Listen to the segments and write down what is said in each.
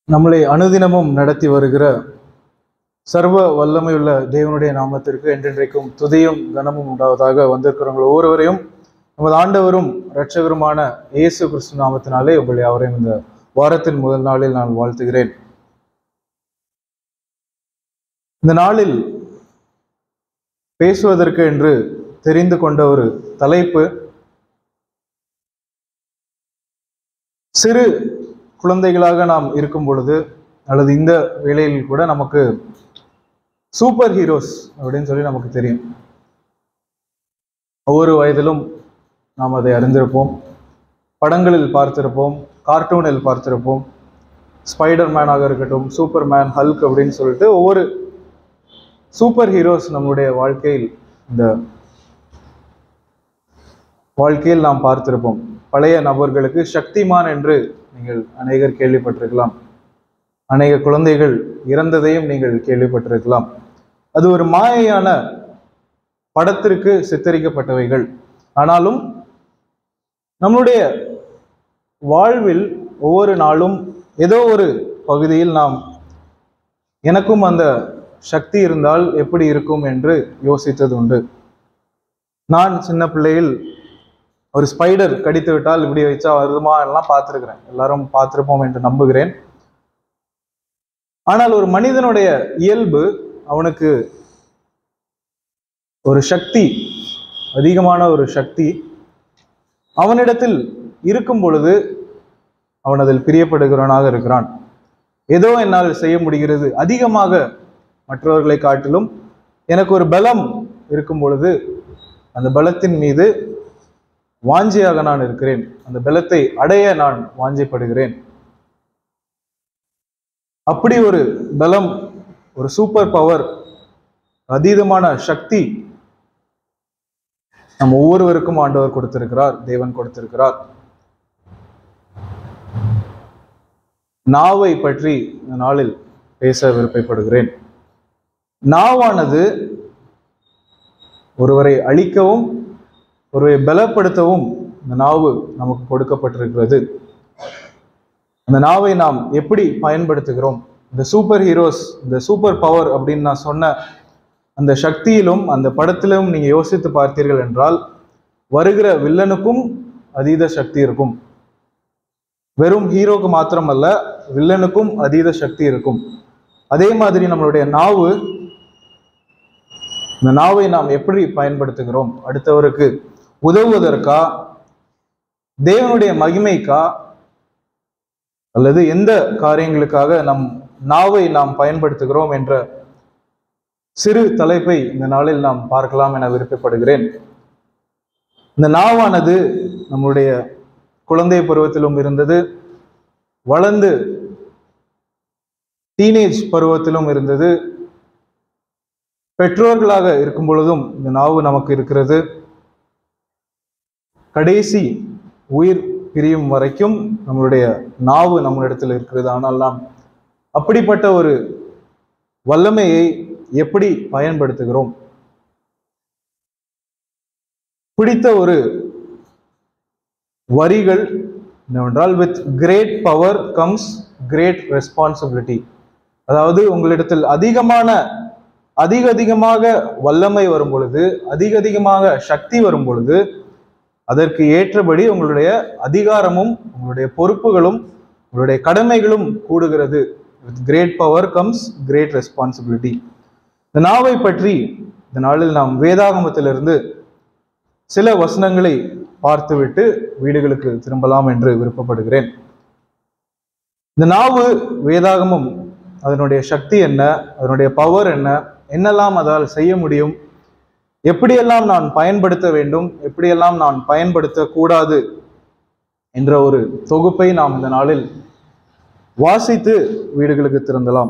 நம்மளை அனுதினமும் நடத்தி வருகிற சர்வ வல்லமையுள்ள தேவனுடைய நாமத்திற்கு என்றென்றைக்கும் துதியும் கனமும் உண்டாவதாக வந்திருக்கிறவங்க ஒவ்வொருவரையும் நமது ஆண்டவரும் இரட்சகருமான இயேசு கிறிஸ்து நாமத்தினாலே உங்களை யாவரையும் இந்த வாரத்தின் முதல் நாளில் நான் வாழ்த்துகிறேன் இந்த நாளில் பேசுவதற்கு என்று தெரிந்து கொண்ட ஒரு தலைப்பு சிறு குழந்தைகளாக நாம் இருக்கும் பொழுது அல்லது இந்த வேளையில் கூட நமக்கு சூப்பர் ஹீரோஸ் அப்படின்னு சொல்லி நமக்கு தெரியும் ஒவ்வொரு வயதிலும் நாம் அதை அறிந்திருப்போம் படங்களில் பார்த்திருப்போம் கார்ட்டூனில் பார்த்திருப்போம் ஸ்பைடர் மேனாக இருக்கட்டும் சூப்பர் மேன் ஹல்க் அப்படின்னு சொல்லிட்டு ஒவ்வொரு சூப்பர் ஹீரோஸ் நம்முடைய வாழ்க்கையில் இந்த வாழ்க்கையில் நாம் பார்த்திருப்போம் பழைய நபர்களுக்கு சக்திமான் என்று நீங்கள் அநேகர் கேள்விப்பட்டிருக்கலாம் அநேக குழந்தைகள் இறந்ததையும் நீங்கள் கேள்விப்பட்டிருக்கலாம் அது ஒரு மாயையான படத்திற்கு சித்தரிக்கப்பட்டவைகள் ஆனாலும் நம்முடைய வாழ்வில் ஒவ்வொரு நாளும் ஏதோ ஒரு பகுதியில் நாம் எனக்கும் அந்த சக்தி இருந்தால் எப்படி இருக்கும் என்று யோசித்தது உண்டு நான் சின்ன பிள்ளையில் ஒரு ஸ்பைடர் கடித்து விட்டால் இப்படி வச்சா வருமா எல்லாம் பார்த்துருக்கிறேன் எல்லாரும் பார்த்திருப்போம் என்று நம்புகிறேன் ஆனால் ஒரு மனிதனுடைய இயல்பு அவனுக்கு ஒரு சக்தி அதிகமான ஒரு சக்தி அவனிடத்தில் இருக்கும் பொழுது அவன் அதில் பிரியப்படுகிறவனாக இருக்கிறான் ஏதோ என்னால் செய்ய முடிகிறது அதிகமாக மற்றவர்களை காட்டிலும் எனக்கு ஒரு பலம் இருக்கும் பொழுது அந்த பலத்தின் மீது வாஞ்சியாக நான் இருக்கிறேன் அந்த பலத்தை அடைய நான் வாஞ்சைப்படுகிறேன் அப்படி ஒரு பலம் ஒரு சூப்பர் பவர் அதீதமான சக்தி நம் ஒவ்வொருவருக்கும் ஆண்டவர் கொடுத்திருக்கிறார் தேவன் கொடுத்திருக்கிறார் நாவை பற்றி இந்த நாளில் பேச விருப்பப்படுகிறேன் நாவானது ஒருவரை அழிக்கவும் ஒருவரை பலப்படுத்தவும் இந்த நாவு நமக்கு கொடுக்கப்பட்டிருக்கிறது அந்த நாவை நாம் எப்படி பயன்படுத்துகிறோம் இந்த சூப்பர் ஹீரோஸ் இந்த சூப்பர் பவர் அப்படின்னு நான் சொன்ன அந்த சக்தியிலும் அந்த படத்திலும் நீங்க யோசித்து பார்த்தீர்கள் என்றால் வருகிற வில்லனுக்கும் அதீத சக்தி இருக்கும் வெறும் ஹீரோக்கு மாத்திரமல்ல வில்லனுக்கும் அதீத சக்தி இருக்கும் அதே மாதிரி நம்மளுடைய நாவு இந்த நாவை நாம் எப்படி பயன்படுத்துகிறோம் அடுத்தவருக்கு உதவுவதற்கா தேவனுடைய மகிமைக்கா அல்லது எந்த காரியங்களுக்காக நம் நாவை நாம் பயன்படுத்துகிறோம் என்ற சிறு தலைப்பை இந்த நாளில் நாம் பார்க்கலாம் என விருப்பப்படுகிறேன் இந்த நாவானது நம்முடைய குழந்தை பருவத்திலும் இருந்தது வளர்ந்து டீனேஜ் பருவத்திலும் இருந்தது பெற்றோர்களாக இருக்கும் பொழுதும் இந்த நாவு நமக்கு இருக்கிறது கடைசி உயிர் பிரியும் வரைக்கும் நம்மளுடைய நாவு நம்மளிடத்தில் இருக்கிறது ஆனால் நாம் அப்படிப்பட்ட ஒரு வல்லமையை எப்படி பயன்படுத்துகிறோம் பிடித்த ஒரு வரிகள் என்னவென்றால் with great power comes great responsibility அதாவது உங்களிடத்தில் அதிகமான அதிக அதிகமாக வல்லமை வரும் பொழுது அதிக அதிகமாக சக்தி வரும் பொழுது அதற்கு ஏற்றபடி உங்களுடைய அதிகாரமும் உங்களுடைய பொறுப்புகளும் உங்களுடைய கடமைகளும் கூடுகிறது with great power comes great responsibility இந்த நாவை பற்றி இந்த நாளில் நாம் வேதாகமத்திலிருந்து சில வசனங்களை பார்த்துவிட்டு வீடுகளுக்கு திரும்பலாம் என்று விருப்பப்படுகிறேன் இந்த நாவு வேதாகமம் அதனுடைய சக்தி என்ன அதனுடைய பவர் என்ன என்னெல்லாம் அதால் செய்ய முடியும் எப்படியெல்லாம் நான் பயன்படுத்த வேண்டும் எப்படியெல்லாம் நான் பயன்படுத்தக்கூடாது என்ற ஒரு தொகுப்பை நாம் இந்த நாளில் வாசித்து வீடுகளுக்கு திறந்தலாம்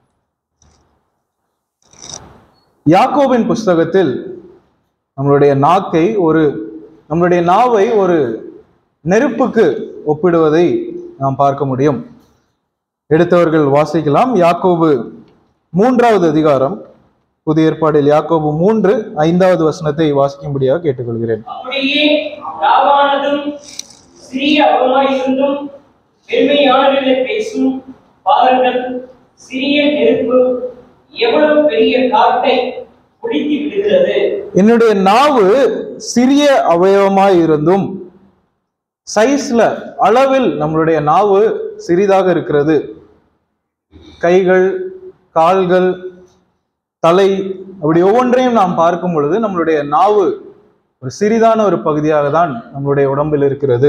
யாக்கோபின் புஸ்தகத்தில் நம்மளுடைய நாக்கை ஒரு நம்மளுடைய நாவை ஒரு நெருப்புக்கு ஒப்பிடுவதை நாம் பார்க்க முடியும் எடுத்தவர்கள் வாசிக்கலாம் யாக்கோபு மூன்றாவது அதிகாரம் புதிய ஏற்பாடில் யாக்கோபு மூன்று ஐந்தாவது வசனத்தை வாசிக்கும்படியாக கேட்டுக்கொள்கிறேன் அப்படியே யாவானதும் சிறிய அவமாயிருந்தும் பெருமையானவர்களை பேசும் பாருங்கள் சிறிய நெருப்பு எவ்வளவு பெரிய காட்டை குடித்து விடுகிறது என்னுடைய நாவு சிறிய அவயவமாய் இருந்தும் சைஸ்ல அளவில் நம்மளுடைய நாவு சிறிதாக இருக்கிறது கைகள் கால்கள் தலை அப்படி ஒவ்வொன்றையும் நாம் பார்க்கும் பொழுது நம்மளுடைய நாவு ஒரு சிறிதான ஒரு பகுதியாக தான் நம்மளுடைய உடம்பில் இருக்கிறது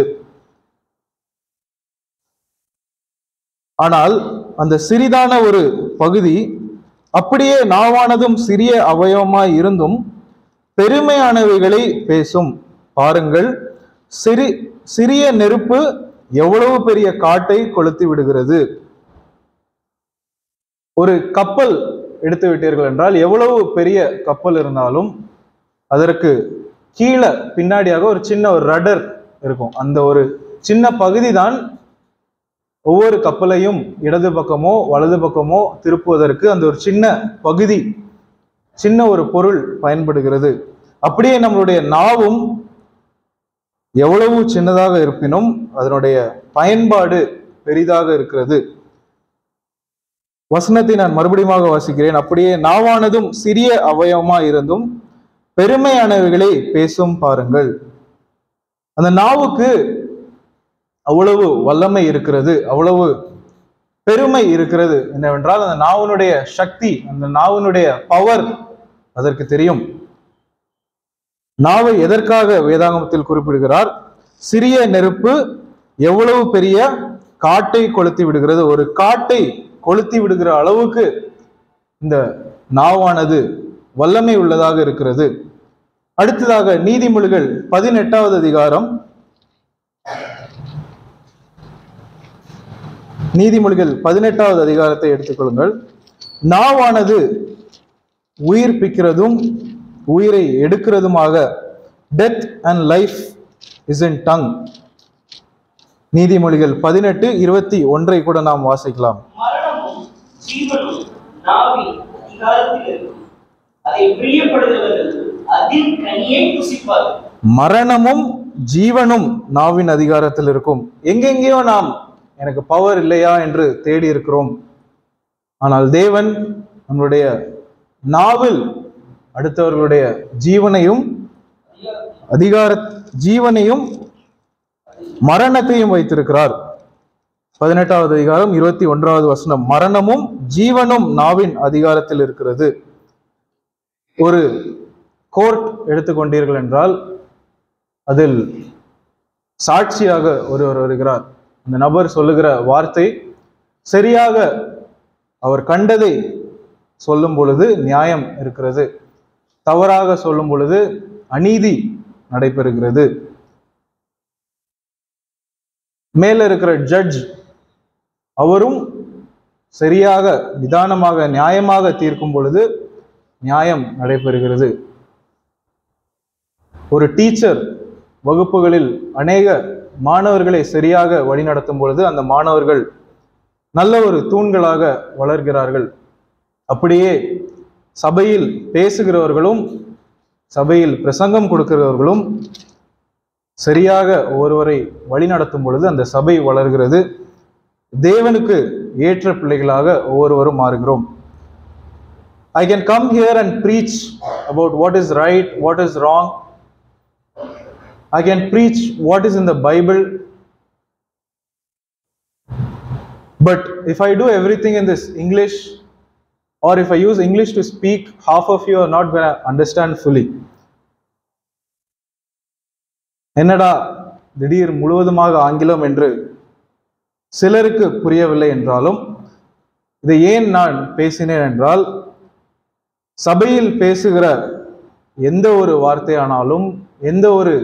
ஆனால் அந்த சிறிதான ஒரு பகுதி அப்படியே நாவானதும் சிறிய அவயவமாய் இருந்தும் பெருமையானவைகளை பேசும் பாருங்கள் சிறி சிறிய நெருப்பு எவ்வளவு பெரிய காட்டை கொளுத்தி விடுகிறது ஒரு கப்பல் எடுத்து விட்டீர்கள் என்றால் எவ்வளவு பெரிய கப்பல் இருந்தாலும் அதற்கு கீழே பின்னாடியாக ஒரு சின்ன ஒரு ரடர் இருக்கும் அந்த ஒரு சின்ன பகுதி தான் ஒவ்வொரு கப்பலையும் இடது பக்கமோ வலது பக்கமோ திருப்புவதற்கு அந்த ஒரு சின்ன பகுதி சின்ன ஒரு பொருள் பயன்படுகிறது அப்படியே நம்மளுடைய நாவும் எவ்வளவு சின்னதாக இருப்பினும் அதனுடைய பயன்பாடு பெரிதாக இருக்கிறது வசனத்தை நான் மறுபடியும் வாசிக்கிறேன் அப்படியே நாவானதும் சிறிய அவயவமா இருந்தும் பெருமையானவைகளை பேசும் பாருங்கள் அந்த நாவுக்கு அவ்வளவு வல்லமை இருக்கிறது அவ்வளவு பெருமை இருக்கிறது என்னவென்றால் அந்த நாவினுடைய சக்தி அந்த நாவினுடைய பவர் அதற்கு தெரியும் நாவை எதற்காக வேதாகமத்தில் குறிப்பிடுகிறார் சிறிய நெருப்பு எவ்வளவு பெரிய காட்டை கொளுத்தி விடுகிறது ஒரு காட்டை கொளுத்தி விடுகிற அளவுக்கு இந்த நாவானது வல்லமை உள்ளதாக இருக்கிறது அடுத்ததாக நீதிமொழிகள் பதினெட்டாவது அதிகாரம் நீதிமொழிகள் பதினெட்டாவது அதிகாரத்தை எடுத்துக்கொள்ளுங்கள் நாவானது உயிர்ப்பிக்கிறதும் உயிரை எடுக்கிறதுமாக death and life is in tongue நீதிமொழிகள் பதினெட்டு இருபத்தி ஒன்றை கூட நாம் வாசிக்கலாம் மரணமும் ஜீவனும் நாவின் அதிகாரத்தில் இருக்கும் அதை பிரியப்படுகிறவர்கள் அதில் கனியை புசிப்பார்கள் மரணமும் ஜீவனும் நாவின் அதிகாரத்தில் இருக்கும் எங்கெங்கேயோ நாம் எனக்கு பவர் இல்லையா என்று தேடி இருக்கிறோம் ஆனால் தேவன் நம்மளுடைய நாவில் அடுத்தவர்களுடைய ஜீவனையும் அதிகார ஜீவனையும் மரணத்தையும் வைத்திருக்கிறார் பதினெட்டாவது அதிகாரம் இருபத்தி ஒன்றாவது வசனம் மரணமும் ஜீவனும் நாவின் அதிகாரத்தில் இருக்கிறது ஒரு கோர்ட் எடுத்துக்கொண்டீர்கள் என்றால் அதில் சாட்சியாக ஒருவர் வருகிறார் அந்த நபர் சொல்லுகிற வார்த்தை சரியாக அவர் கண்டதை சொல்லும் பொழுது நியாயம் இருக்கிறது தவறாக சொல்லும் பொழுது அநீதி நடைபெறுகிறது மேல இருக்கிற ஜட்ஜ் அவரும் சரியாக நிதானமாக நியாயமாக தீர்க்கும் பொழுது நியாயம் நடைபெறுகிறது ஒரு டீச்சர் வகுப்புகளில் அநேக மாணவர்களை சரியாக வழிநடத்தும் பொழுது அந்த மாணவர்கள் நல்ல ஒரு தூண்களாக வளர்கிறார்கள் அப்படியே சபையில் பேசுகிறவர்களும் சபையில் பிரசங்கம் கொடுக்கிறவர்களும் சரியாக ஒருவரை வழிநடத்தும் பொழுது அந்த சபை வளர்கிறது தேவனுக்கு ஏற்ற பிள்ளைகளாக ஒவ்வொருவரும் மாறுகிறோம் I can come here and preach about what is right what is wrong I can preach what is in the Bible. But if I do everything in this English, or if I use English to speak, half of you are not going to understand fully. என்னடா திடீர் முழுவதுமாக ஆங்கிலம் என்று சிலருக்கு புரியவில்லை என்றாலும் இதை ஏன் நான் பேசினேன் என்றால் சபையில் பேசுகிற எந்த ஒரு வார்த்தையானாலும் எந்த ஒரு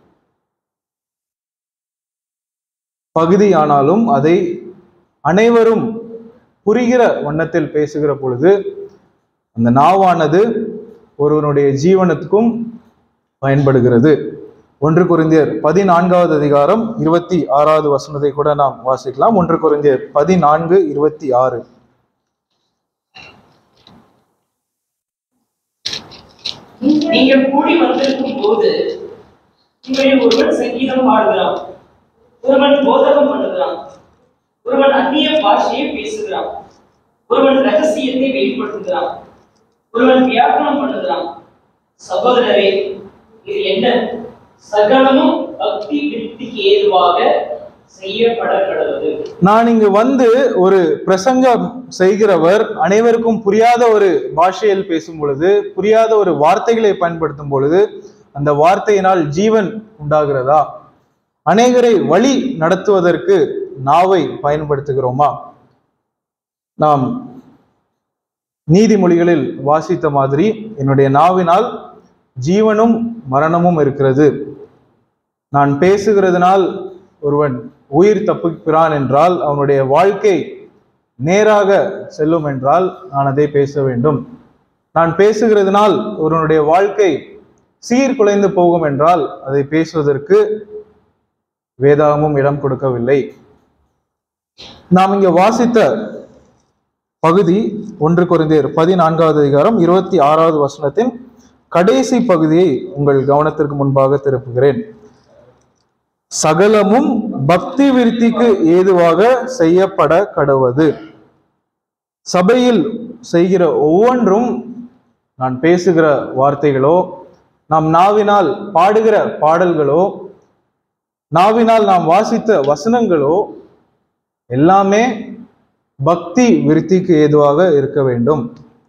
பகுதியானாலும் அதை அனைவரும் புரிகிற வண்ணத்தில் பேசுகிற பொழுது அந்த நாவானது ஒருவனுடைய ஜீவனத்துக்கும் பயன்படுகிறது ஒன்று குருந்தியர் பதினான்காவது அதிகாரம் இருபத்தி ஆறாவது வசனத்தை கூட நாம் வாசிக்கலாம் ஒன்று குருந்தியர் பதினான்கு இருபத்தி ஆறு நீங்கள் கூடி வந்திருக்கும் போது உங்களில் ஒருவன் சங்கீதம் பாடுகிறான் ஒருவன் போதகம் பண்ணுகிறான் ஒருவன் அந்நிய பாஷையை பேசுகிறான் ஒருவன் ரகசியத்தை வெளிப்படுத்துகிறான் ஒருவன் வியாக்கரணம் பண்ணுகிறான் சகோதரரே இது என்ன சகலமும் பக்தி விருத்திக்கு ஏதுவாக செய்யப்பட கடவுது நான் இங்கு வந்து ஒரு பிரசங்கம் செய்கிறவர் அனைவருக்கும் புரியாத ஒரு பாஷையில் பேசும் பொழுது புரியாத ஒரு வார்த்தைகளை பயன்படுத்தும் பொழுது அந்த வார்த்தையினால் ஜீவன் உண்டாகிறதா அநேகரை வழி நடத்துவதற்கு நாவை பயன்படுத்துகிறோமா நாம் நீதிமொழிகளில் வாசித்த மாதிரி என்னுடைய நாவினால் ஜீவனும் மரணமும் இருக்கிறது நான் பேசுகிறதுனால் ஒருவன் உயிர் தப்புகிறான் என்றால் அவனுடைய வாழ்க்கை நேராக செல்லும் என்றால் நான் அதை பேச வேண்டும் நான் பேசுகிறதுனால் ஒருவனுடைய வாழ்க்கை சீர்குலைந்து போகும் என்றால் அதை பேசுவதற்கு வேதாகமும் இடம் கொடுக்கவில்லை நாம் இங்க வாசித்த பகுதி ஒன்று குறைந்தர் பதினான்காவது அதிகாரம் இருபத்தி ஆறாவது வசனத்தின் கடைசி பகுதியை உங்கள் கவனத்திற்கு முன்பாக திருப்புகிறேன் சகலமும் பக்தி விருத்திக்கு ஏதுவாக செய்யப்பட கடவது சபையில் செய்கிற ஒவ்வொன்றும் நான் பேசுகிற வார்த்தைகளோ நாம் நாவினால் பாடுகிற பாடல்களோ நாவினால் நாம் வாசித்த வசனங்களோ எல்லாமே பக்தி விருத்திக்கு ஏதுவாக இருக்க வேண்டும்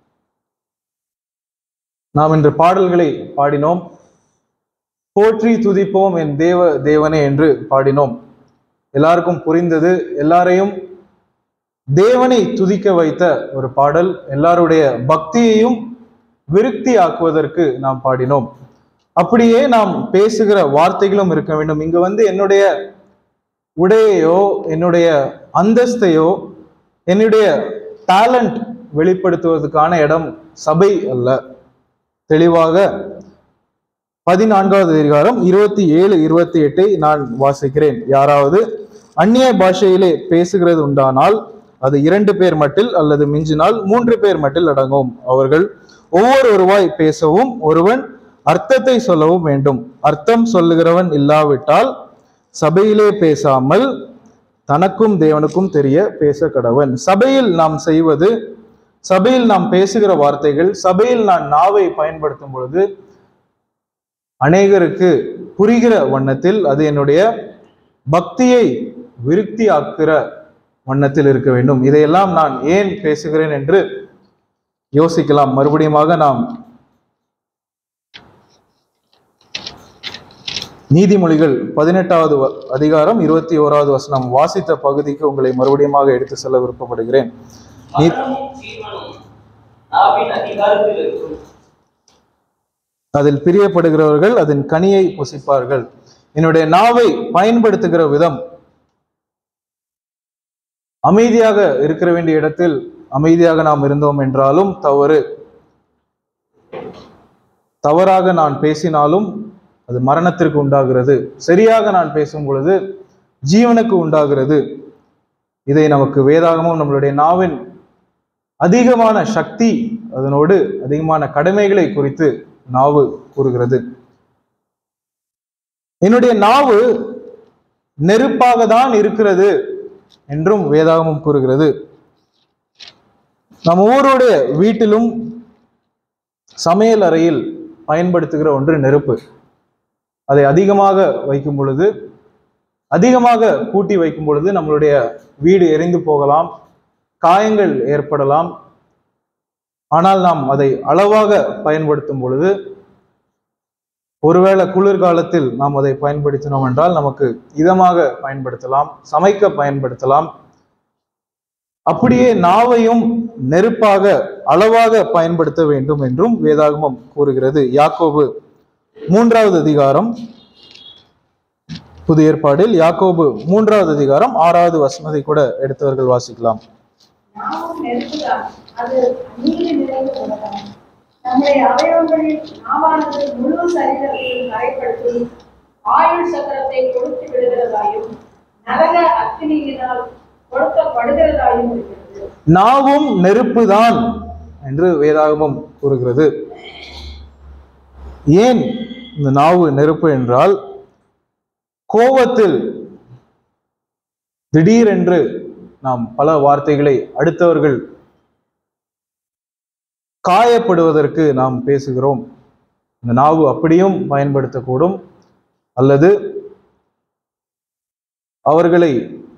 நாம் இன்று பாடல்களை பாடினோம் போற்றி துதிப்போம் என் தேவ தேவனே என்று பாடினோம் எல்லாருக்கும் புரிந்தது எல்லாரையும் தேவனை துதிக்க வைத்த ஒரு பாடல் எல்லாருடைய பக்தியையும் விருத்தி ஆக்குவதற்கு நாம் பாடினோம் அப்படியே நாம் பேசுகிற வார்த்தைகளும் இருக்க வேண்டும் இங்கு வந்து என்னுடைய உடையையோ என்னுடைய அந்தஸ்தையோ என்னுடைய டேலண்ட் வெளிப்படுத்துவதற்கான இடம் சபை அல்ல தெளிவாக பதினான்காவது அதிகாரம் இருபத்தி ஏழு இருபத்தி எட்டை நான் வாசிக்கிறேன் யாராவது அந்நிய பாஷையிலே பேசுகிறது உண்டானால் அது இரண்டு பேர் மட்டில் அல்லது மிஞ்சினால் மூன்று பேர் மட்டில் அடங்கும் அவர்கள் ஒவ்வொருவருவாய் பேசவும் ஒருவன் அர்த்தத்தை சொல்லவும் வேண்டும் அர்த்தம் சொல்லுகிறவன் இல்லாவிட்டால் சபையிலே பேசாமல் தனக்கும் தேவனுக்கும் தெரிய பேச கடவன் சபையில் நாம் செய்வது சபையில் நாம் பேசுகிற வார்த்தைகள் சபையில் நான் நாவை பயன்படுத்தும் பொழுது அநேகருக்கு புரிகிற வண்ணத்தில் அது என்னுடைய பக்தியை விருத்தி ஆக்குகிற வண்ணத்தில் இருக்க வேண்டும் இதையெல்லாம் நான் ஏன் பேசுகிறேன் என்று யோசிக்கலாம் மறுபடியுமாக நாம் நீதிமொழிகள் பதினெட்டாவது வ- அதிகாரம் இருபத்தி ஓராவது வசனம் வாசித்த பகுதிக்கு உங்களை மறுபடியுமாக எடுத்து செல்ல விருப்பப்படுகிறேன் நீ மரணமும் ஜீவனும் நாவின் அதிகாரத்தில் இருக்கும் அதில் பிரியப்படுகிறவர்கள் அதன் கனியை புசிப்பார்கள் என்னுடைய நாவை பயன்படுத்துகிற விதம் அமைதியாக இருக்க வேண்டிய இடத்தில் அமைதியாக நாம் இருந்தோம் என்றாலும் தவறு தவறாக நான் பேசினாலும் அது மரணத்திற்கு உண்டாகிறது சரியாக நான் பேசும் பொழுது ஜீவனுக்கு உண்டாகிறது இதை நமக்கு வேதாகமும் நம்மளுடைய நாவின் அதிகமான சக்தி அதனோடு அதிகமான கடமைகளை குறித்து நாவு கூறுகிறது என்னுடைய நாவு நெருப்பாக தான் இருக்கிறது என்றும் வேதாகமும் கூறுகிறது நம்ம ஊருடைய வீட்டிலும் சமையல் அறையில் பயன்படுத்துகிற ஒன்று நெருப்பு அதை அதிகமாக வைக்கும் பொழுது அதிகமாக கூட்டி வைக்கும் பொழுது நம்மளுடைய வீடு எரிந்து போகலாம் காயங்கள் ஏற்படலாம் ஆனால் நாம் அதை அளவாக பயன்படுத்தும் பொழுது ஒருவேளை குளிர்காலத்தில் நாம் அதை பயன்படுத்தினோம் என்றால் நமக்கு இதமாக பயன்படுத்தலாம் சமைக்க பயன்படுத்தலாம் அப்படியே நாவையும் நெருப்பாக அளவாக பயன்படுத்த வேண்டும் என்றும் வேதாகமம் கூறுகிறது யாக்கோபு மூன்றாவது அதிகாரம் புதிய ஏற்பாடில் யாக்கோபு மூன்றாவது அதிகாரம் ஆறாவது வசனத்தை கூட எடுத்தவர்கள் வாசிக்கலாம் நாமும் நெருப்புதான் அது நீதி நிறைந்த உலகம் நம்முடைய அவயவங்களில் நாவானது முழு சரீரத்தையும் கரைப்படுத்தி ஆயுள் சக்கரத்தை கொடுத்து விடுகிறதாயும் நரக அக்கினியினால் கொடுக்கப்படுகிறதாயும் இருக்கிறது நாவும் நெருப்புதான் என்று வேதாகமம் கூறுகிறது ஏன் இந்த நாவு நெருப்பு என்றால் கோபத்தில் திடீரென்று நாம் பல வார்த்தைகளை அடுத்தவர்கள் காயப்படுவதற்கு நாம் பேசுகிறோம் இந்த நாவு அப்படியும் பயன்படுத்தக்கூடும் அல்லது அவர்களை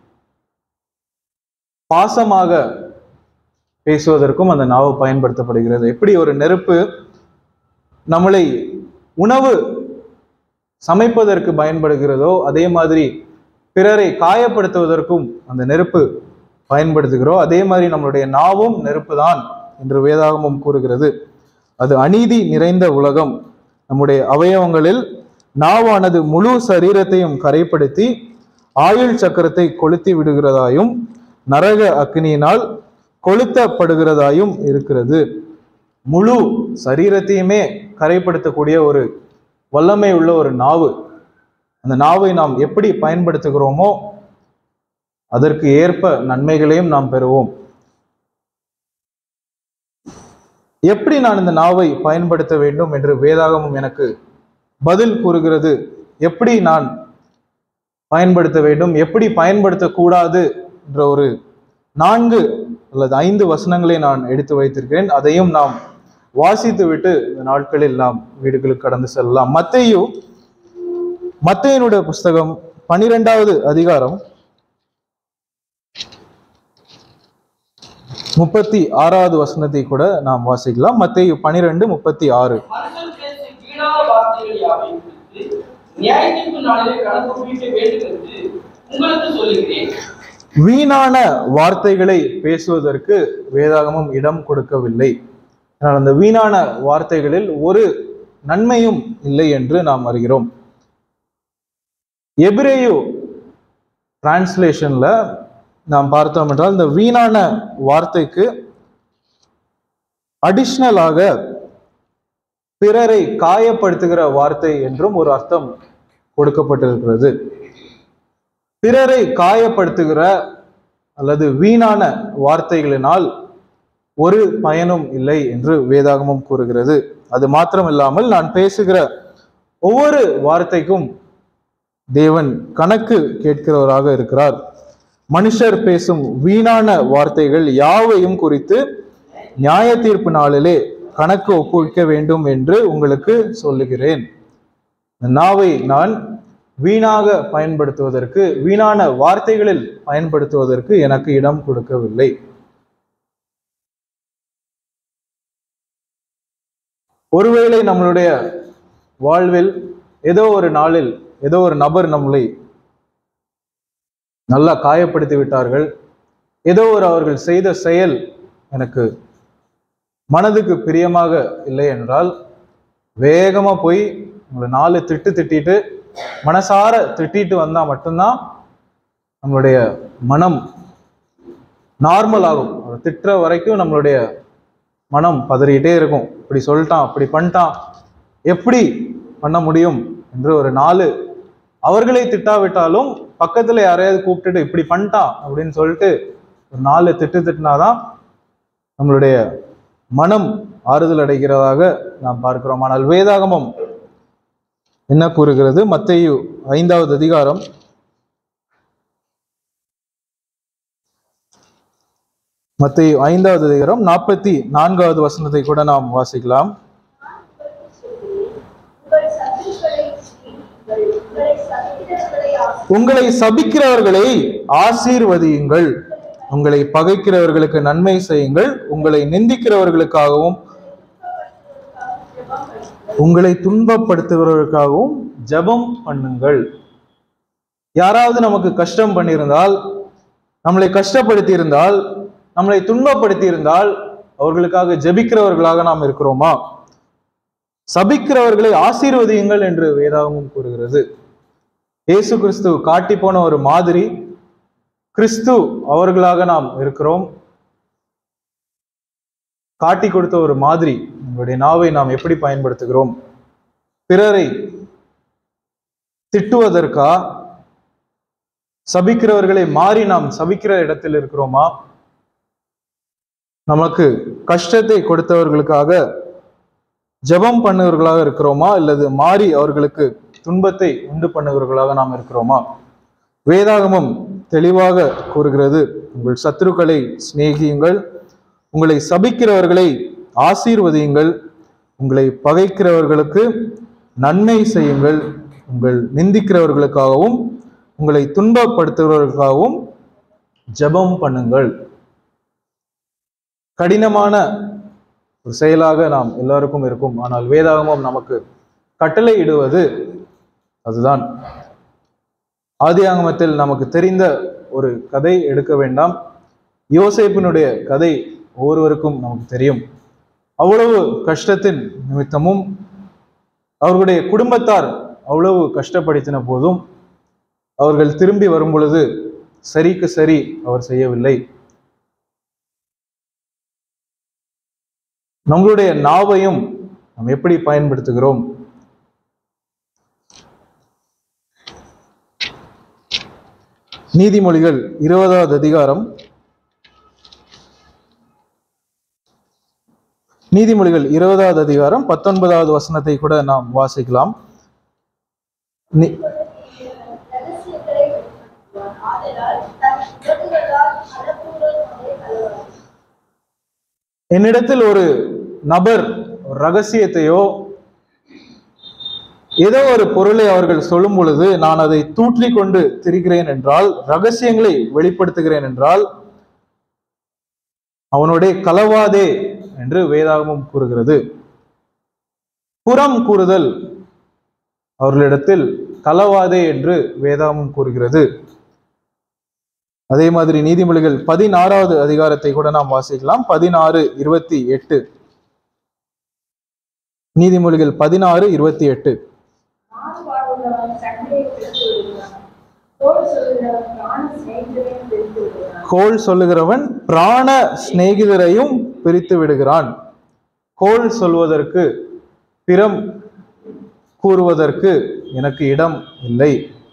பாசமாக பேசுவதற்கும் அந்த நாவு பயன்படுத்தப்படுகிறது எப்படி ஒரு நெருப்பு நம்மளை உணவு சமைப்பதற்கு பயன்படுகிறதோ அதே மாதிரி பிறரை காயப்படுத்துவதற்கும் அந்த நெருப்பு பயன்படுத்துகிறோம் அதே மாதிரி நம்மளுடைய நாவும் நெருப்பு தான் என்று வேதாகமம் கூறுகிறது அது அநீதி நிறைந்த உலகம் நம்முடைய அவயவங்களில் நாவானது முழு சரீரத்தையும் கரைப்படுத்தி ஆயுள் சக்கரத்தை கொளுத்தி விடுகிறதாயும் நரக அக்னியினால் கொளுத்தப்படுகிறதாயும் இருக்கிறது முழு சரீரத்தையுமே கரைப்படுத்தக்கூடிய ஒரு வல்லமை உள்ள ஒரு நாவு அந்த நாவை நாம் எப்படி பயன்படுத்துகிறோமோ அதற்கு ஏற்ப நன்மைகளையும் நாம் பெறுவோம் எப்படி நான் இந்த நாவை பயன்படுத்த வேண்டும் என்று வேதாகமம் எனக்கு பதில் கூறுகிறது எப்படி நான் பயன்படுத்த வேண்டும் எப்படி பயன்படுத்தக்கூடாது என்ற ஒரு நான்கு அல்லது ஐந்து வசனங்களை நான் எடுத்து வைத்திருக்கிறேன் அதையும் நாம் வாசித்து விட்டு இந்த நாட்களில் நாம் வீடுகளுக்கு கடந்து செல்லலாம் மத்தேயு மத்தேயனுடைய புஸ்தகம் பனிரெண்டாவது அதிகாரம் முப்பத்தி ஆறாவது வசனத்தை கூட நாம் வாசிக்கலாம் மத்தேயு பனிரெண்டு முப்பத்தி ஆறு மனுஷன் பேசும் வீணான வார்த்தைகள் யாவையும் குறித்து நியாயத்தீர்ப்பு நாளிலே கணக்கு ஒப்பிக்க வேண்டும் என்று உங்களுக்கு சொல்லுகிறேன் வீணான வார்த்தைகளை பேசுவதற்கு வேதாகமம் இடம் கொடுக்கவில்லை ஆனால் அந்த வீணான வார்த்தைகளில் ஒரு நன்மையும் இல்லை என்று நாம் அறிகிறோம் எபிரேயு டிரான்ஸ்லேஷன்ல நாம் பார்த்தோம் என்றால் இந்த வீணான வார்த்தைக்கு அடிஷ்னலாக பிறரை காயப்படுத்துகிற வார்த்தை என்றும் ஒரு அர்த்தம் கொடுக்கப்பட்டிருக்கிறது பிறரை காயப்படுத்துகிற அல்லது வீணான வார்த்தைகளினால் ஒரு பயனும் இல்லை என்று வேதாகமம் கூறுகிறது அது மாத்திரமில்லாமல் நான் பேசுகிற ஒவ்வொரு வார்த்தைக்கும் தேவன் கணக்கு கேட்கிறவராக இருக்கிறார் மனுஷர் பேசும் வீணான வார்த்தைகள் யாவையும் குறித்து நியாய தீர்ப்பு நாளிலே கணக்கு ஒப்புவிக்க வேண்டும் என்று உங்களுக்கு சொல்லுகிறேன் இந்த நாவை நான் வீணாக பயன்படுத்துவதற்கு வீணான வார்த்தைகளில் பயன்படுத்துவதற்கு எனக்கு இடம் கொடுக்கவில்லை ஒருவேளை நம்மளுடைய வாழ்வில் ஏதோ ஒரு நாளில் ஏதோ ஒரு நபர் நம்மளை நல்லா காயப்படுத்தி விட்டார்கள் ஏதோ ஒரு அவர்கள் செய்த செயல் எனக்கு மனதுக்கு பிரியமாக இல்லை என்றால் வேகமா போய் உங்களை நாலு திட்டு திட்டிட்டு மனசார திட்டிட்டு வந்தா மட்டும்தான் நம்மளுடைய மனம் நார்மல் ஆகும் அவர் திட்டுற வரைக்கும் நம்மளுடைய மனம் பதறிக்கிட்டே இருக்கும் இப்படி சொல்லிட்டான் அப்படி பண்ணிட்டான் எப்படி பண்ண முடியும் என்று ஒரு நாலு அவர்களை திட்டாவிட்டாலும் பக்கத்துல யாரையாவது கூப்பிட்டுட்டு இப்படி பண்ணிட்டான் அப்படின்னு சொல்லிட்டு ஒரு நாலு திட்டு திட்டினாதான் நம்மளுடைய மனம் ஆறுதல் அடைகிறதாக நாம் பார்க்கிறோம் ஆனால் வேதாகமம் என்ன கூறுகிறது மத்தேயு ஐந்தாவது அதிகாரம் மத்தேயு ஐந்தாவது அதிகாரம் நாற்பத்தி நான்காவது வசனத்தை கூட நாம் வாசிக்கலாம் உங்கள் சபிக்கிறவர்களை உங்களை சபிக்கிறவர்களை ஆசீர்வதியுங்கள். உங்களை சபிக்கிறவர்களை ஆசீர்வதியுங்கள் உங்களை பகைக்கிறவர்களுக்கு நன்மை செய்யுங்கள் உங்களை நிந்திக்கிறவர்களுக்காகவும் உங்களை துன்பப்படுத்துகிறவர்களுக்காகவும் ஜெபம் பண்ணுங்கள் யாராவது நமக்கு கஷ்டம் பண்ணியிருந்தால் நம்மளை கஷ்டப்படுத்தி இருந்தால் நம்மளை துன்பப்படுத்தி இருந்தால் அவர்களுக்காக ஜெபிக்கிறவர்களாக நாம் இருக்கிறோமா சபிக்கிறவர்களை ஆசீர்வதியுங்கள் என்று வேதாகமும் கூறுகிறது இயேசு கிறிஸ்து காட்டி போன ஒரு மாதிரி கிறிஸ்து அவர்களாக நாம் இருக்கிறோம் காட்டி கொடுத்த ஒரு மாதிரி நம்மளுடைய நாவை நாம் எப்படி பயன்படுத்துகிறோம் பிறரை திட்டுவதற்கா சபிக்கிறவர்களை மாறி நாம் சபிக்கிற இடத்தில் இருக்கிறோமா நமக்கு கஷ்டத்தை கொடுத்தவர்களுக்காக ஜெபம் பண்ணுவர்களாக இருக்கிறோமா அல்லது மாறி அவர்களுக்கு துன்பத்தை உண்டு பண்ணுகிறவர்களாக நாம் இருக்கிறோமா வேதாகமம் தெளிவாக கூறுகிறது உங்கள் சத்துருக்களை சிநேகியுங்கள் உங்களை சபிக்கிறவர்களை ஆசீர்வதியுங்கள் உங்களை பகைக்கிறவர்களுக்கு நன்மை செய்யுங்கள் உங்கள் நிந்திக்கிறவர்களுக்காகவும் உங்களை துன்பப்படுத்துகிறவர்களுக்காகவும் ஜெபம் பண்ணுங்கள் கடினமான ஒரு செயலாக நாம் எல்லாருக்கும் இருக்கும் ஆனால் வேதாகமம் நமக்கு கட்டளை இடுவது அதுதான் ஆதியாகமத்தில் நமக்கு தெரிந்த ஒரு கதை எடுக்க வேண்டாம் யோசேப்பினுடைய கதை ஒவ்வொருவருக்கும் நமக்கு தெரியும் அவ்வளவு கஷ்டத்தின் நிமித்தமும் அவர்களுடைய குடும்பத்தார் அவ்வளவு கஷ்டப்படுத்தின போதும் அவர்கள் திரும்பி வரும் பொழுது சரிக்கு சரி அவர் செய்யவில்லை நம்மளுடைய நாவையும் நாம் எப்படி பயன்படுத்துகிறோம் நீதிமொழிகள் இருபதாவது அதிகாரம் நீதிமொழிகள் இருபதாவது அதிகாரம் பத்தொன்பதாவது வசனத்தை கூட நாம் வாசிக்கலாம் நீ- ரகசியங்களை வெளிப்படுத்துவான். ஆதலால் தன் உதடுகளால் அலப்புகள் கொண்டே கழுவலாம். என்னிடத்தில் ஒரு நபர் ஒரு ரகசியத்தையோ ஏதோ ஒரு பொருளை அவர்கள் சொல்லும் பொழுது நான் அதை தூற்றிக் கொண்டு திரிகிறேன் என்றால் ரகசியங்களை வெளிப்படுத்துகிறேன் என்றால் அவனுடைய களவாதே என்று வேதாகமம் கூறுகிறது புறம் கூறுதல் அவர்களிடத்தில் களவாதே என்று வேதாகமம் கூறுகிறது அதே மாதிரி நீதிமொழிகள் பதினாறாவது அதிகாரத்தை கூட நாம் வாசிக்கலாம் பதினாறு இருபத்தி எட்டு நீதிமொழிகள் பதினாறு இருபத்தி எட்டு மாசுபாடுள்ளவன் சண்டையை பிரித்து விடுகிறான். கோல் சொல்லுகிறவன் பிராண சிநேகிதரையும் பிரித்து விடுகிறான். கோல் சொல்லுகிறவன் பிராண சிநேகிதரையும் பிரித்து விடுகிறான் கோல் சொல்வதற்கு பிறம் கூறுவதற்கு எனக்கு இடம் இல்லை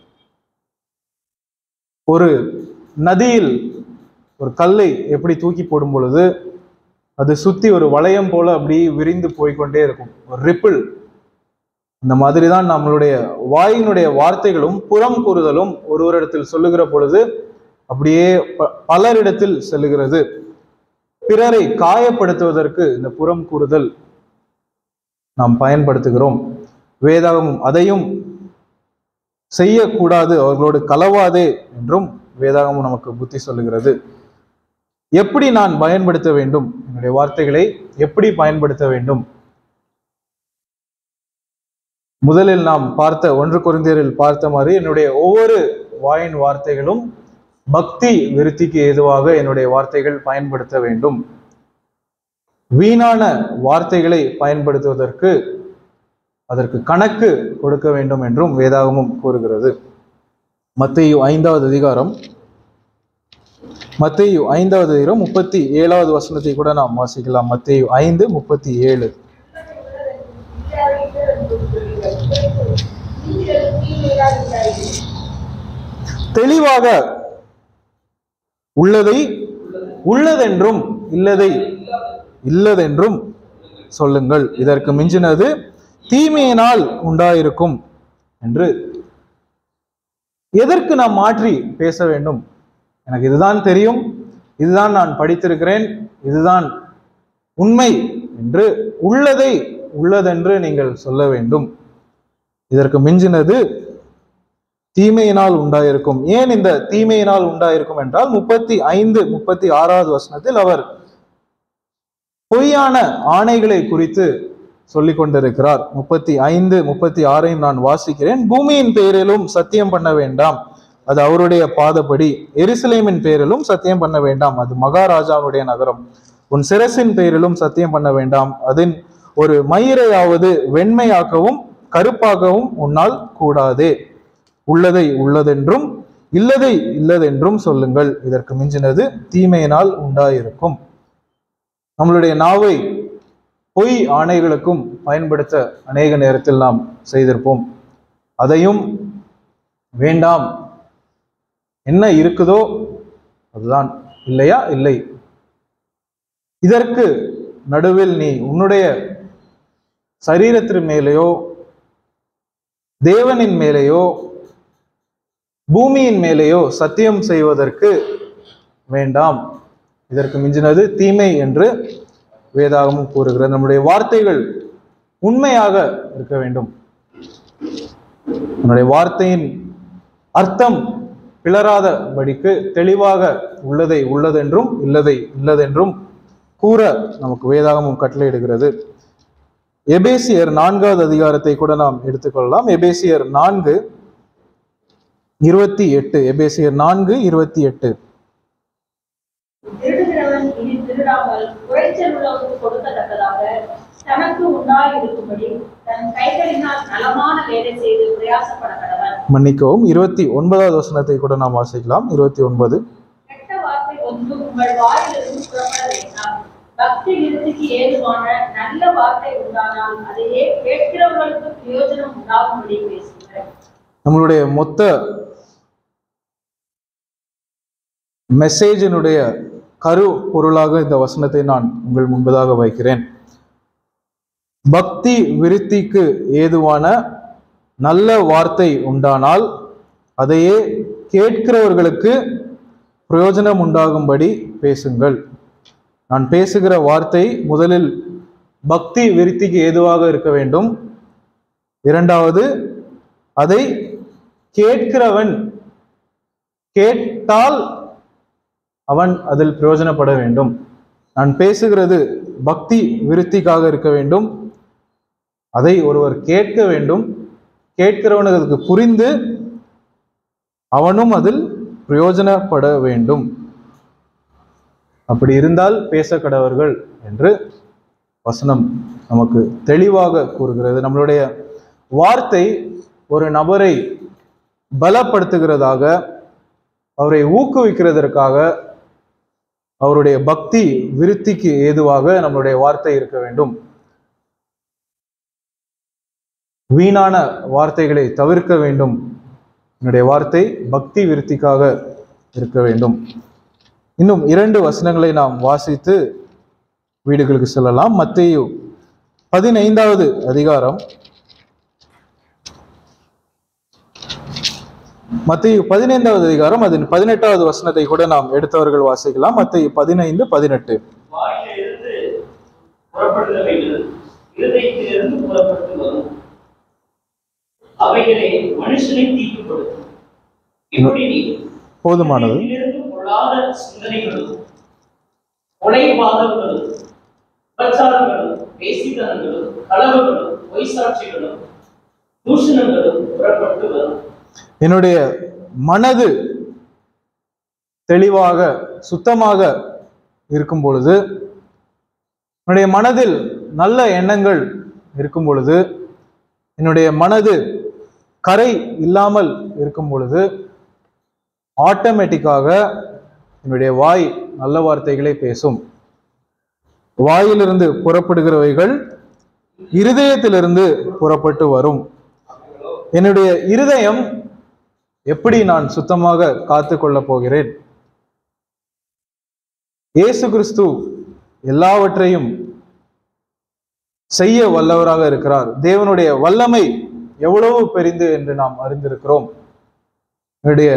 ஒரு நதியில் ஒரு கல்லை எப்படி தூக்கி போடும் பொழுது அது சுத்தி ஒரு வளையம் போல அப்படி விரிந்து போய்க்கொண்டே இருக்கும் ஒரு ரிப்பிள் இந்த மாதிரி தான் நம்மளுடைய வாயினுடைய வார்த்தைகளும் புறம் கூறுதலும் ஒருவரிடத்தில் சொல்லுகிற பொழுது அப்படியே ப- பலரிடத்தில் செல்லுகிறது பிறரை காயப்படுத்துவதற்கு இந்த புறம் கூறுதல் நாம் பயன்படுத்துகிறோம் வேதாகமும் அதையும் செய்யக்கூடாது அவர்களோடு கலவாதே என்றும் வேதாகமும் நமக்கு புத்தி சொல்லுகிறது எப்படி நான் பயன்படுத்த வேண்டும் என்னுடைய வார்த்தைகளை எப்படி பயன்படுத்த வேண்டும் முதலில் நாம் பார்த்த ஒன்று குருந்தியரில் பார்த்த மாதிரி என்னுடைய ஒவ்வொரு வாயின் வார்த்தைகளும் பக்தி விருத்திக்கு ஏதுவாக என்னுடைய வார்த்தைகள் பயன்படுத்த வேண்டும் வீணான வார்த்தைகளை பயன்படுத்துவதற்கு அதற்கு கணக்கு கொடுக்க வேண்டும் என்றும் வேதாகமும் கூறுகிறது மத்தேயு ஐந்தாவது அதிகாரம் மத்தேயு ஐந்தாவது அதிகாரம் முப்பத்தி ஏழாவது வசனத்தை கூட நாம் வாசிக்கலாம் மத்தேயு ஐந்து முப்பத்தி ஏழு தெளிவாக உள்ளதை உள்ளதென்றும் இல்லதை இல்லதென்றும் சொல்லுங்கள் இதற்கு மிஞ்சினது தீமையினால் உண்டாயிருக்கும் என்று எதற்கு நாம் மாற்றி பேச வேண்டும் எனக்கு இதுதான் தெரியும் இதுதான் நான் படித்திருக்கிறேன் இதுதான் உண்மை என்று உள்ளதை உள்ளதென்று நீங்கள் சொல்ல வேண்டும் இதற்கு மிஞ்சினது தீமையினால் உண்டாயிருக்கும் ஏன் இந்த தீமையினால் உண்டாயிருக்கும் என்றால் முப்பத்தி ஐந்து முப்பத்தி ஆறாவது வசனத்தில் அவர் பொய்யான ஆணைகளை குறித்து சொல்லிக் கொண்டிருக்கிறார் முப்பத்தி ஐந்து முப்பத்தி ஆறையும் நான் வாசிக்கிறேன் பூமியின் பெயரிலும் சத்தியம் பண்ண வேண்டாம் அது அவருடைய பாதப்படி எருசலேமின் பெயரிலும் சத்தியம் பண்ண வேண்டாம் அது மகாராஜாவுடைய நகரம் உன் சிரசின் பெயரிலும் சத்தியம் பண்ண வேண்டாம் அதன் ஒரு மயிரையாவது வெண்மையாக்கவும் கருப்பாகவும் உன்னால் கூடாதே உள்ளதை உள்ளதென்றும் இல்லதை இல்லதென்றும் சொல்லுங்கள் இதற்கு மிஞ்சினது தீமையினால் உண்டாயிருக்கும் நம்மளுடைய நாவை பொய் ஆணைகளுக்கும் பயன்படுத்த அநேக நேரத்தில் நாம் செய்திருப்போம் அதையும் வேண்டாம் என்ன இருக்குதோ அதுதான் இல்லையா இல்லை இதற்கு நடுவில் நீ உன்னுடைய சரீரத்தின் மேலேயோ தேவனின் மேலேயோ பூமியின் மேலேயோ சத்தியம் செய்வதற்கு வேண்டாம் இதற்கு மிஞ்சினது தீமை என்று வேதாகமும் கூறுகிறது நம்முடைய வார்த்தைகள் உண்மையாக இருக்க வேண்டும் நம்முடைய வார்த்தையின் அர்த்தம் பிளராதபடிக்கு தெளிவாக உள்ளதை உள்ளதென்றும் இல்லதை இல்லதென்றும் கூற நமக்கு வேதாகமும் கட்டளையிடுகிறது எபேசியர் நான்காவது அதிகாரத்தை கூட நாம் எடுத்துக்கொள்ளலாம் எபேசியர் நான்கு இருபத்தி எட்டு எபேசியர் நான்கு இருபத்தி எட்டு திருடுகிறவன் இனி திருடாமல் குறைச்சல் உள்ளவருக்கு கொடுக்கத்தக்கதாக தனக்கு உண்டாய் இருக்கும்படி தன் கைகளினால் நலமான வேலை செய்து பிரயாசப்பட கடவன் மன்னிக்கவும் இருபத்தி ஒன்பதாவது வசனத்தை கூட நாம் வாசிக்கலாம் இருபத்தி ஒன்பது கெட்ட வார்த்தை ஒன்று உங்கள் வாயிலிருந்து புறப்பட வேண்டாம் பக்தி விருத்திக்கு ஏதுவான நல்ல வார்த்தை உண்டானால் அதையே கேட்கிறவர்களுக்கு பிரயோஜனம் உண்டாகும்படி பேசுங்கள் நம்மளுடைய மொத்த மெசேஜினுடைய கரு பொருளாக இந்த வசனத்தை நான் உங்கள் முன்பதாக வைக்கிறேன் பக்தி விருத்திக்கு ஏதுவான நல்ல வார்த்தை உண்டானால் அதையே கேட்கிறவர்களுக்கு பிரயோஜனம் உண்டாகும்படி பேசுங்கள் நான் பேசுகிற வார்த்தை முதலில் பக்தி விருத்திக்கு ஏதுவாக இருக்க வேண்டும் இரண்டாவது அதை கேட்கிறவன் கேட்டால் அவன் அதில் பிரயோஜனப்பட வேண்டும் நான் பேசுகிறது பக்தி விருத்திக்காக இருக்க வேண்டும் அதை ஒருவர் கேட்க வேண்டும் கேட்கிறவனுக்கு அதுக்கு புரிந்து அவனும் அதில் பிரயோஜனப்பட வேண்டும் அப்படி இருந்தால் பேச கடவர்கள் என்று வசனம் நமக்கு தெளிவாக கூறுகிறது நம்மளுடைய வார்த்தை ஒரு நபரை பலப்படுத்துகிறதாக அவரை ஊக்குவிக்கிறதற்காக அவருடைய பக்தி விருத்திக்கு ஏதுவாக நம்மளுடைய வார்த்தை இருக்க வேண்டும் வீணான வார்த்தைகளை தவிர்க்க வேண்டும் என்னுடைய வார்த்தை பக்தி விருத்திக்காக இருக்க வேண்டும் இன்னும் இரண்டு வசனங்களை நாம் வாசித்து வீடுகளுக்கு செல்லலாம் மத்தேயு பதினைந்தாவது அதிகாரம் மத்திய பதினைந்தாவது அதிகாரம் அதன் பதினெட்டாவது வசனத்தை கூட நாம் எடுத்தவர்கள் வாசிக்கலாம் மத்திய பதினைந்து பதினெட்டு வாயிலிருந்து புறப்படுகிறவைகள் இருதயத்திலிருந்து புறப்பட்டு வரும் அவைகளை மனுஷனை தீட்டுப்படுத்தும் இப்படி போதுமானது இதிலிருந்து பொல்லாத சிந்தனைகளும் கொலைபாதங்களும் பிரச்சாரங்களும் பேசித்தனங்களும் களவுகளும் பொய்சாட்சிகளும் தூஷணங்களும் புறப்பட்டு வரும் என்னுடைய மனது தெளிவாக சுத்தமாக இருக்கும் பொழுது என்னுடைய மனதில் நல்ல எண்ணங்கள் இருக்கும் பொழுது என்னுடைய மனது கரை இல்லாமல் இருக்கும் பொழுது ஆட்டோமேட்டிக்காக என்னுடைய வாய் நல்ல வார்த்தைகளை பேசும் வாயிலிருந்து புறப்படுகிறவைகள் இருதயத்திலிருந்து புறப்பட்டு வரும் என்னுடைய இருதயம் எப்படி நான் சுத்தமாக காத்து கொள்ளப் போகிறேன் இயேசு கிறிஸ்து எல்லாவற்றையும் செய்ய வல்லவராக இருக்கிறார் தேவனுடைய வல்லமை எவ்வளவு பெரிது என்று நாம் அறிந்திருக்கிறோம் என்னுடைய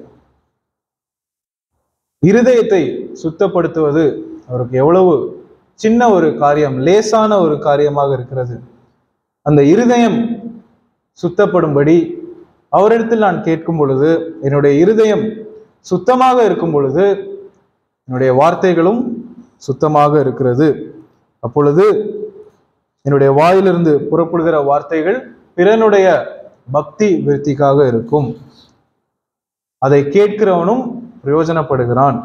இருதயத்தை சுத்தப்படுத்துவது அவருக்கு எவ்வளவு சின்ன ஒரு காரியம் லேசான ஒரு காரியமாக இருக்கிறது அந்த இருதயம் சுத்தப்படும்படி அவரிடத்தில் நான் கேட்கும் பொழுது என்னுடைய இருதயம் சுத்தமாக இருக்கும் பொழுது என்னுடைய வார்த்தைகளும் சுத்தமாக இருக்கிறது அப்பொழுது என்னுடைய வாயிலிருந்து புறப்படுகிற வார்த்தைகள் பிறனுடைய பக்தி விருத்திக்காக இருக்கும் அதை கேட்கிறவனும் பிரயோஜனப்படுகிறான்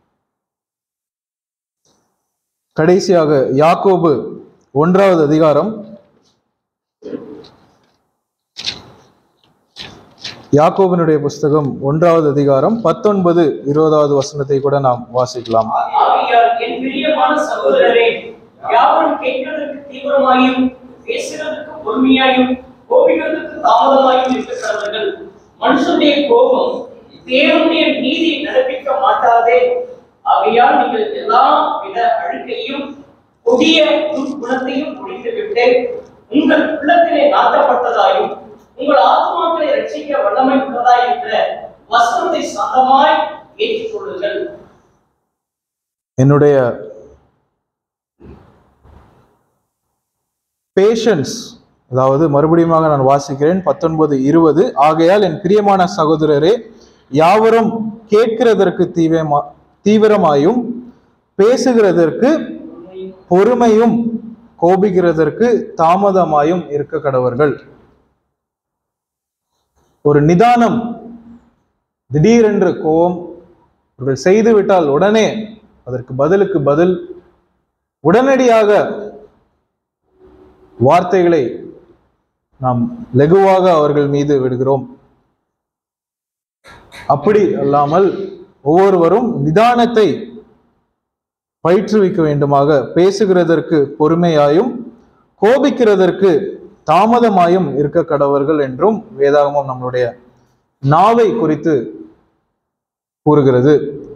கடைசியாக யாக்கோபு ஒன்றாவது அதிகாரம் யாக்கோபினுடைய புஸ்தகம் ஒன்றாவது அதிகாரம் பத்தொன்பது இருபதாவது வசனத்தை கூட நாம் வாசிக்கலாம் ஆகையால் என் பிரியமான சகோதரரே யாவரும் கேட்கிறதற்கு தீவிரமாயும் பேசுகிறதுக்கு பொறுமையாயும் கோபிக்கிறதுக்கு தாமதமாயும் இருக்கிறவர்கள் மனுஷனுடைய கோபம் தேவனுடைய நீதி நடப்பிக்க மாட்டாதே ஆகையால் நீங்கள் எல்லா வித அழுக்கையும் கொடிய குணத்தையும் குடித்துவிட்டு உங்கள் உள்ளத்திலே நாட்டப்பட்டதாயும் உங்கள் ஆத்மாக்களை ரட்சிக்க வல்லமை உள்ளதாயிருக்கிற சந்தமாய் ஏற்றுக்கொள்ளுங்கள் என்னுடைய பேஷன்ஸ் அதாவது மறுபடியுமாக நான் வாசிக்கிறேன் பத்தொன்பது இருபது ஆகையால் என் பிரியமான சகோதரரே யாவரும் கேட்கிறதற்கு தீவிரமா தீவிரமாயும் பேசுகிறதற்கு பொறுமையும் கோபிக்கிறதற்கு தாமதமாயும் இருக்க கடவர்கள் ஒரு நிதானம் திடீரென்று கோபம் அவர்கள் செய்து விட்டால் உடனே அதற்கு பதிலுக்கு பதில் உடனடியாக வார்த்தைகளை நாம் லகுவாக அவர்கள் மீது விடுகிறோம் அப்படி அல்லாமல் ஒவ்வொருவரும் நிதானத்தை பயிற்றுவிக்க வேண்டுமாக பேசுகிறதற்கு பொறுமையாயும் கோபிக்கிறதற்கு தாமதமாயும் இருக்க கடவர்கள் என்றும் வேதாகமம் நம்மளுடைய நாவை குறித்து கூறுகிறது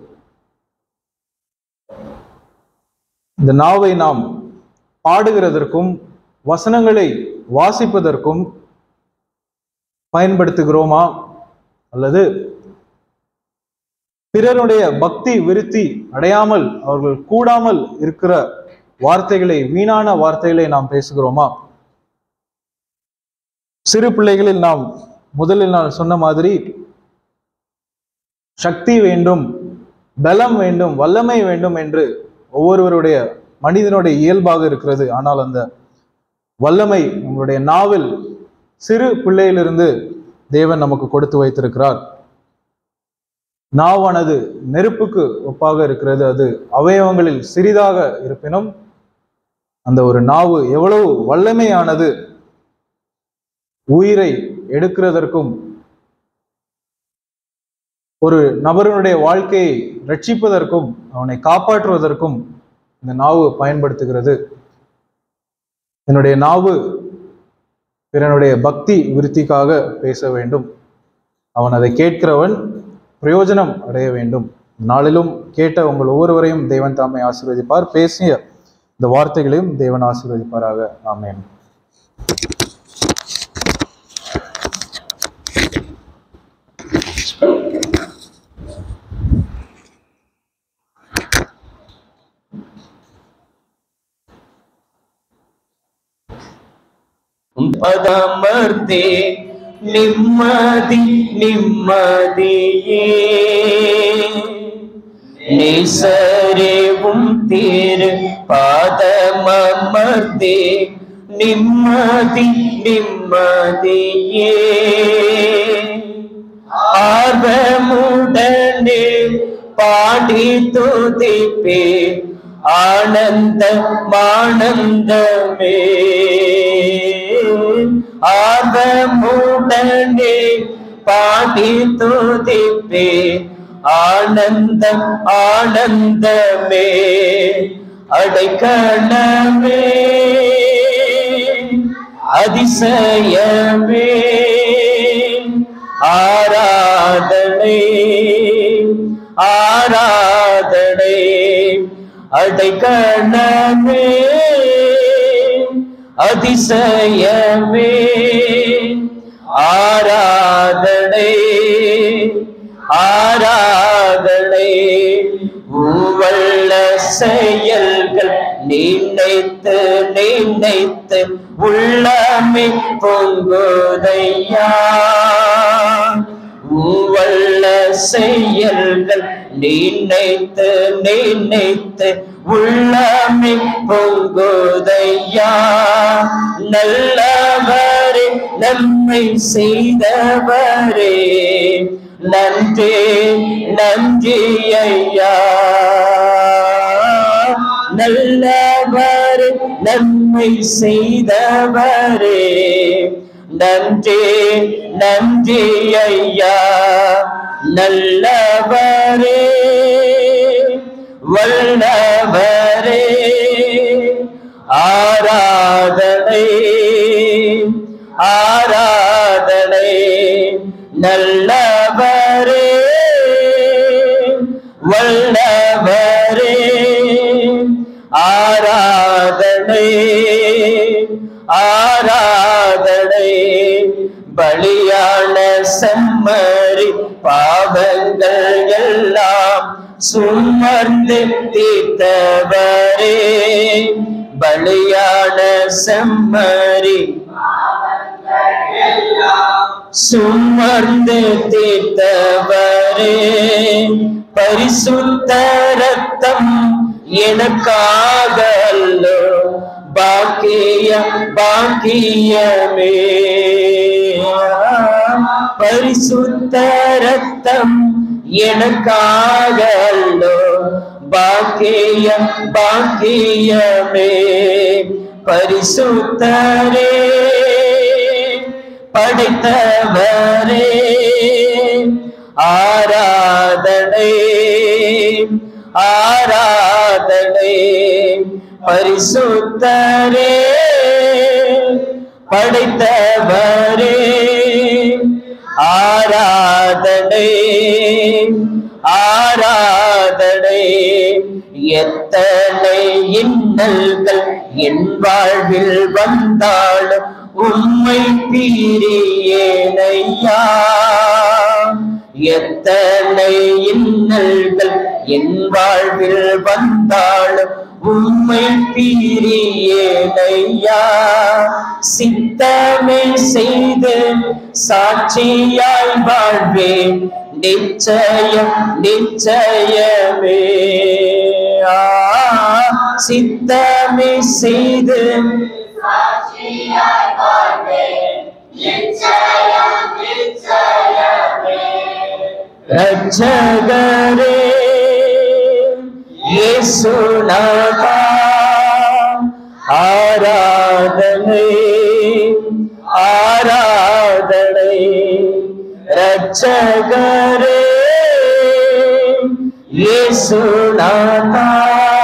இந்த நாவை நாம் பாடுகிறதற்கும் வசனங்களை வாசிப்பதற்கும் பயன்படுத்துகிறோமா அல்லது பிறருடைய பக்தி விருத்தி அடையாமல் அவர்கள் கூடாமல் இருக்கிற வார்த்தைகளை வீணான வார்த்தைகளை நாம் பேசுகிறோமா சிறு பிள்ளைகளில் நாம் முதலில் நான் சொன்ன மாதிரி சக்தி வேண்டும் பலம் வேண்டும் வல்லமை வேண்டும் என்று ஒவ்வொருவருடைய மனிதனுடைய இயல்பாக இருக்கிறது ஆனால் அந்த வல்லமை நம்மளுடைய நாவில் சிறு பிள்ளையிலிருந்து தேவன் நமக்கு கொடுத்து வைத்திருக்கிறார் நாவானது நெருப்புக்கு ஒப்பாக இருக்கிறது அது அவயவங்களில் சிறிதாக இருப்பினும் அந்த ஒரு நாவு எவ்வளவு வல்லமையானது உயிரை எடுக்கிறதற்கும் ஒரு நபருடைய வாழ்க்கையை ரட்சிப்பதற்கும் அவனை காப்பாற்றுவதற்கும் இந்த நாவு பயன்படுத்துகிறது என்னுடைய நாவு பிறனுடைய பக்தி விருத்திக்காக பேச வேண்டும் அவன் அதை கேட்கிறவன் பிரயோஜனம் அடைய வேண்டும் நாளிலும் கேட்ட உங்கள் ஒவ்வொருவரையும் தேவன் தாமை ஆசீர்வதிப்பார் பேசிய இந்த வார்த்தைகளையும் தேவன் ஆசீர்வதிப்பாராக ஆமென் பதமர்த்தே நிம்மதி நிம்மதியே நிசரேவும் திரு பாதமர்த்தே நிம்மதி நிம்மதியே ஆர்வமுடனே பாடி துதிப்பே ஆனந்த மானந்தமே ஆர்வமுடனே பாடி துதிப்பே ஆனந்தம் ஆனந்தமே அடைக்கணமே அதிசயமே ஆராதனை ஆராதனை அடைக்கணமே அதிசயமே ஆராதனை ஆராதனை உவள்ள செயல்கள் நினைத்து நினைத்து உள்ளமே பொங்குதையா உவள்ள செயல்கள் நினைத்து நினைத்து உள்ளமே பொங்குதையா நல்லவரே நம்மை செய்தவரே நன்றி நன்றி ஐயா நல்லவர் நம்மை செய்தவரே நன்றி நன்றி ஐயா நல்லவரே வல்லவரே ஆராதனை ஆராதனை நல்லவரே வல்லவரே ஆராதனை ஆராதனை பலியான செம்மறி பாவங்கள் எல்லாம் சுமர்ந்து தீர்த்தவரே பலியான செம்மறி சுமர்ந்து தீர்த்தவரே பரிசுத்த ரத்தம் எனக்காக அல்லோ பாக்கிய பாக்கியமே பரிசுத்த ரத்தம் எனக்காக அல்லோ பாக்கிய பாக்கியமே பரிசுத்தரே படைத்தவரே ஆராதனை ஆராதனை பரிசுத்தரே படைத்தவரே ஆராதனை ஆராதனை எத்தனை இன்னல்கள் என் வாழ்வில் வந்தாலும் உம்மை பீரியேனையா எத்தனை இன்னல்கள் என் வாழ்வில் வந்தாலும் உம்மை பீரியேனையா சித்தமே செய்து சாட்சியாய் வாழ்வேன் நிச்சயம் நிச்சயமே ஆ, சித்தமே செய்து ரட்சகரே இயேசுநாதா ஆராதனை ஆராதனை ரட்சகரே இயேசுநாதா